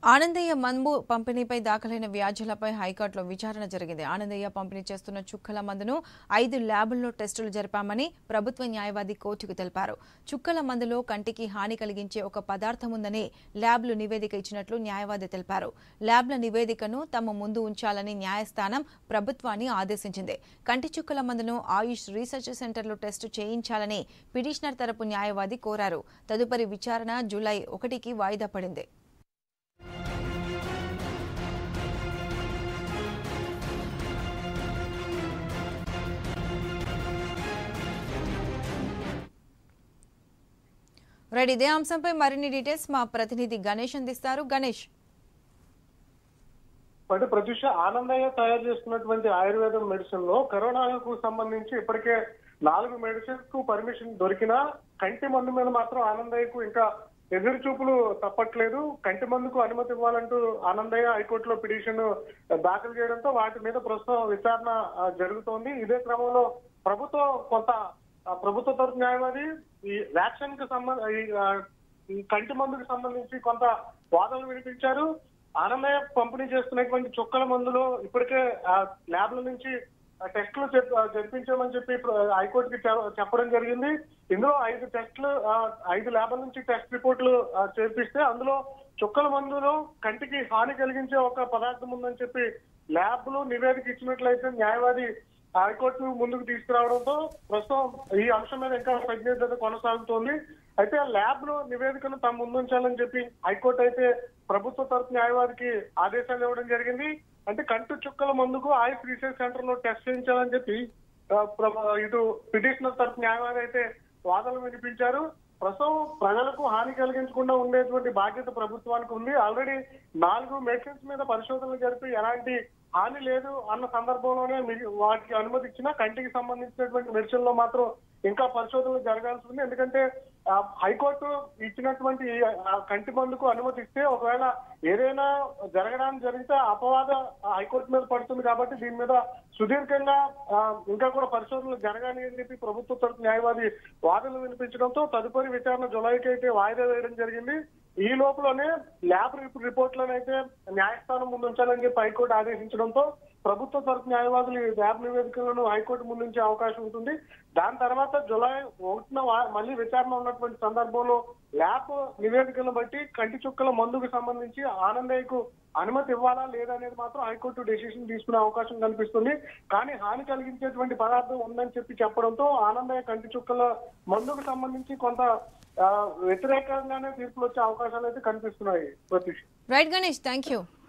ఆనందయ్య మందు పంపిణీపై దాఖలైన వ్యాజ్యాలపై హైకోర్టులో విచారణ జరిగింది ఆనందయ్య పంపిణీ చేస్తున్న చుక్కల మందును ఐదు ల్యాబుల్లో టెస్టులు జరిపామని ప్రభుత్వ న్యాయవాది కోర్టుకు తెలిపారు చుక్కల మందులో కంటికి హాని కలిగించే ఒక పదార్థం ఉందని ల్యాబ్లు నివేదిక ఇచ్చినట్లు న్యాయవాది తెలిపారు ల్యాబ్ల నివేదికను తమ ముందు ఉంచాలని న్యాయస్థానం ప్రభుత్వాన్ని ఆదేశించింది కంటి చుక్కల మందును ఆయుష్ రీసెర్చ్ సెంటర్లో టెస్టు చేయించాలని పిటిషనర్ తరపు న్యాయవాది కోరారు తదుపరి విచారణ జూలై ఒకటికి వాయిదా పడింది రైట్ ఇదే అంశంపై మరిన్ని డీటెయిల్స్ మా ప్రతినిధి గణేష్ అందిస్తారు గణేష్ అంటే ప్రత్యూష ఆనందయ్య తయారు చేస్తున్నటువంటి ఆయుర్వేదం మెడిసిన్ లో కరోనాకు సంబంధించి ఇప్పటికే నాలుగు మెడిసిన్స్ కు పర్మిషన్ దొరికినా కంటి మందు మీద మాత్రం ఆనందయ్యకు ఇంకా ఎదురు చూపులు తప్పట్లేదు కంటి మందుకు అనుమతి ఇవ్వాలంటూ ఆనందయ్య హైకోర్టులో పిటిషన్ దాఖలు చేయడంతో వాటి మీద ప్రస్తుతం విచారణ ఆ, జరుగుతోంది ఇదే క్రమంలో ప్రభుత్వం కొంత ఆ, ప్రభుత్వ తరపు న్యాయవాది ఈ వ్యాక్సిన్ కి సంబంధ ఈ కంటి మందుకు సంబంధించి కొంత వాదనలు వినిపించారు ఆనందయ్య పంపిణీ చేస్తున్నటువంటి చుక్కల మందులో ఇప్పటికే ఆ ల్యాబ్ల నుంచి ఆ టెస్టులు చెప్- ఆ జరిపించామని చెప్పి ఇప్పుడు హైకోర్టుకి చె- చెప్పడం జరిగింది ఇందులో ఐదు టెస్టులు ఆ, ఐదు ల్యాబ్ల నుంచి టెస్ట్ రిపోర్ట్లు ఆ, చేర్పిస్తే అందులో చుక్కల మందులో కంటికి హాని కలిగించే ఒక పదార్థం ఉందని చెప్పి ల్యాబ్లు నివేదిక ఇచ్చినట్లయితే న్యాయవాది హైకోర్టు ముందుకు తీసుకురావడంతో ప్రస్తుతం ఈ అంశం మీద ఇంకా సందిగ్ధత కొనసాగుతోంది అయితే ల్యాబ్ లో నివేదికను తమ ముందుంచాలని చెప్పి హైకోర్టు అయితే ప్రభుత్వ తరపు న్యాయవాదికి ఆదేశాలు ఇవ్వడం జరిగింది అంటే కంటు చుక్కల మందుకు ఆయుష్ రీసెర్చ్ సెంటర్ లో టెస్ట్ చేయించాలని చెప్పి ఆ, ప్ర- ఇటు పిటిషనర్ తరపు న్యాయవాది అయితే వాదనలు వినిపించారు ప్రస్తుతం ప్రజలకు హాని కలిగించకుండా ఉండేటువంటి బాధ్యత ప్రభుత్వానికి ఉంది ఆల్రెడీ నాలుగు మెడిసిన్స్ మీద పరిశోధనలు జరిపి ఎలాంటి హాని లేదు అన్న సందర్భంలోనే మిగి- వాటికి అనుమతి ఇచ్చినా కంటికి సంబంధించినటువంటి మెడిసిన్ లో మాత్రం ఇంకా పరిశోధనలు జరగాల్సి ఉంది ఎందుకంటే ఆ, హైకోర్టు ఇచ్చినటువంటి ఈ, ఆ, కంటి మందుకు అనుమతి ఇస్తే ఒకవేళ ఏదైనా జరగడానికి జరిగితే ఆ అపవాద ఆ, హైకోర్టు మీద పడుతుంది కాబట్టి దీని మీద సుదీర్ఘంగా ఆ, ఇంకా కూడా పరిశోధనలు జరగాలి అని చెప్పి ప్రభుత్వ తరపు న్యాయవాది వాదనలు వినిపించడంతో తదుపరి విచారణ జులైకి అయితే వాయిదా వేయడం జరిగింది ఈ లోపలనే ల్యాబ్ రిపోర్ట్లనైతే న్యాయస్థానం ముందు ఉంచాలని చెప్పి హైకోర్టు ఆదేశించడంతో ప్రభుత్వ తరపు న్యాయవాదులు ఈ ల్యాబ్ నివేదికలను హైకోర్టు ముందు ఉంచే అవకాశం ఉంటుంది దాని తర్వాత జులై ఒకటిన వా- మళ్ళీ విచారణ ఉన్నటువంటి సందర్భంలో ల్యాబ్ నివేదికలను బట్టి కంటి చుక్కల మందుకు సంబంధించి ఆనందయ్యకు అనుమతి ఇవ్వాలా లేదా అనేది మాత్రం హైకోర్టు డెసిషన్ తీసుకునే అవకాశం కనిపిస్తుంది కానీ హాని కలిగించేటువంటి పదార్థం ఉందని చెప్పి చెప్పడంతో ఆనందయ్య కంటి చుక్కల మందుకు సంబంధించి కొంత ఆ, వ్యతిరేకంగానే తీర్పులు వచ్చే అవకాశాలు అయితే కనిపిస్తున్నాయి Pratheesh right Ganesh thank you